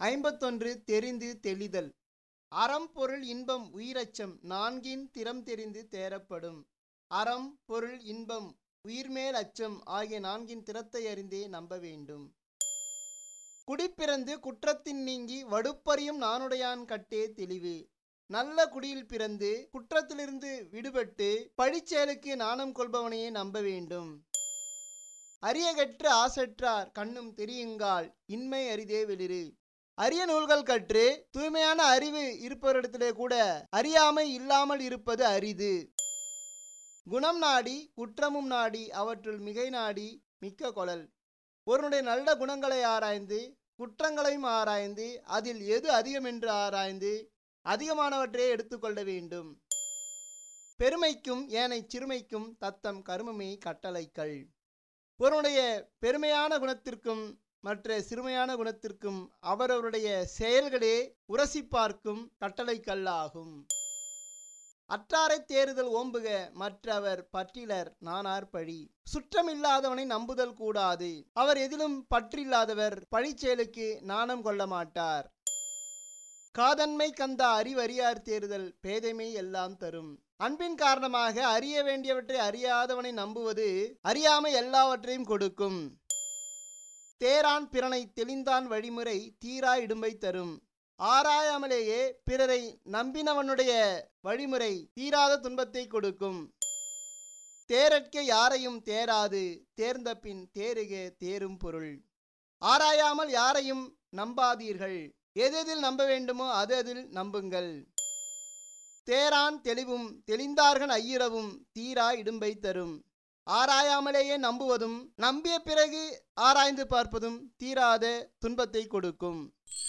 ஐம்பத்தொன்று தெரிந்து தெளிதல் அறம் பொருள் இன்பம் உயிரச்சம் நான்கின் திறம் தெரிந்து தேரப்படும் அறம் பொருள் இன்பம் உயிர்மேல் அச்சம் ஆகிய நான்கின் திறத்தை அறிந்தே நம்ப வேண்டும் குடிப்பிறந்து குற்றத்தின் நீங்கி வடுப்பறியும் நானுடையான் கட்டே தெளிவு நல்ல குடியில் பிறந்து குற்றத்திலிருந்து விடுபட்டு பழிச்செயலுக்கு நாணம் கொள்பவனையே நம்ப வேண்டும் அரியகற்று ஆசற்றார் கண்ணும் தெரியுங்கால் இன்மை அரிதே வெளிரு அரிய நூல்கள் கற்று தூய்மையான அறிவு இருப்பவரிடத்திலே கூட அறியாமை இல்லாமல் இருப்பது அரிது குணம் நாடி குற்றமும் நாடி அவற்றுள் மிகை நாடி மிக்க கொளல் ஒருவனுடைய நல்ல குணங்களை ஆராய்ந்து குற்றங்களையும் ஆராய்ந்து அதில் எது அதிகம் என்று ஆராய்ந்து அதிகமானவற்றை எடுத்துக்கொள்ள வேண்டும் பெருமைக்கும் ஏனை சிறுமைக்கும் தத்தம் கருமமே கட்டளைக்கள் ஒருவனுடைய பெருமையான குணத்திற்கும் மற்ற சிறுமையான குணத்திற்கும் அவரவருடைய செயல்களே உரசி பார்க்கும் கட்டளைக்கல்லாகும் அற்றாரை தேறுதல் ஓம்புக மற்றவர் பற்றிலர் நானார் பழி சுற்றமில்லாதவனை நம்புதல் கூடாது அவர் எதிலும் பற்றில்லாதவர் பழிச்செயலுக்கு நாணம் கொள்ள மாட்டார் காதன்மை கந்தா அறிவறியார் தேறுதல் பேதைமை எல்லாம் தரும் அன்பின் காரணமாக அறிய வேண்டியவற்றை அறியாதவனை நம்புவது அறியாமை எல்லாவற்றையும் கொடுக்கும் தேரான் பிறனை தெளிந்தான் வழிமுறை தீரா இடும்பை தரும் ஆராயாமலேயே பிறரை நம்பினவனுடைய வழிமுறை தீராத துன்பத்தை கொடுக்கும் தேரற்க யாரையும் தேராது தேர்ந்த பின் தேருக தேரும் பொருள் ஆராயாமல் யாரையும் நம்பாதீர்கள் எதெதில் நம்ப வேண்டுமோ அது அதில் நம்புங்கள் தேரான் தெளிவும் தெளிந்தார்கன் ஐயிரவும் தீரா இடும்பை தரும் ஆராயாமலேயே நம்புவதும் நம்பிய பிறகு ஆராய்ந்து பார்ப்பதும் தீராத துன்பத்தை கொடுக்கும்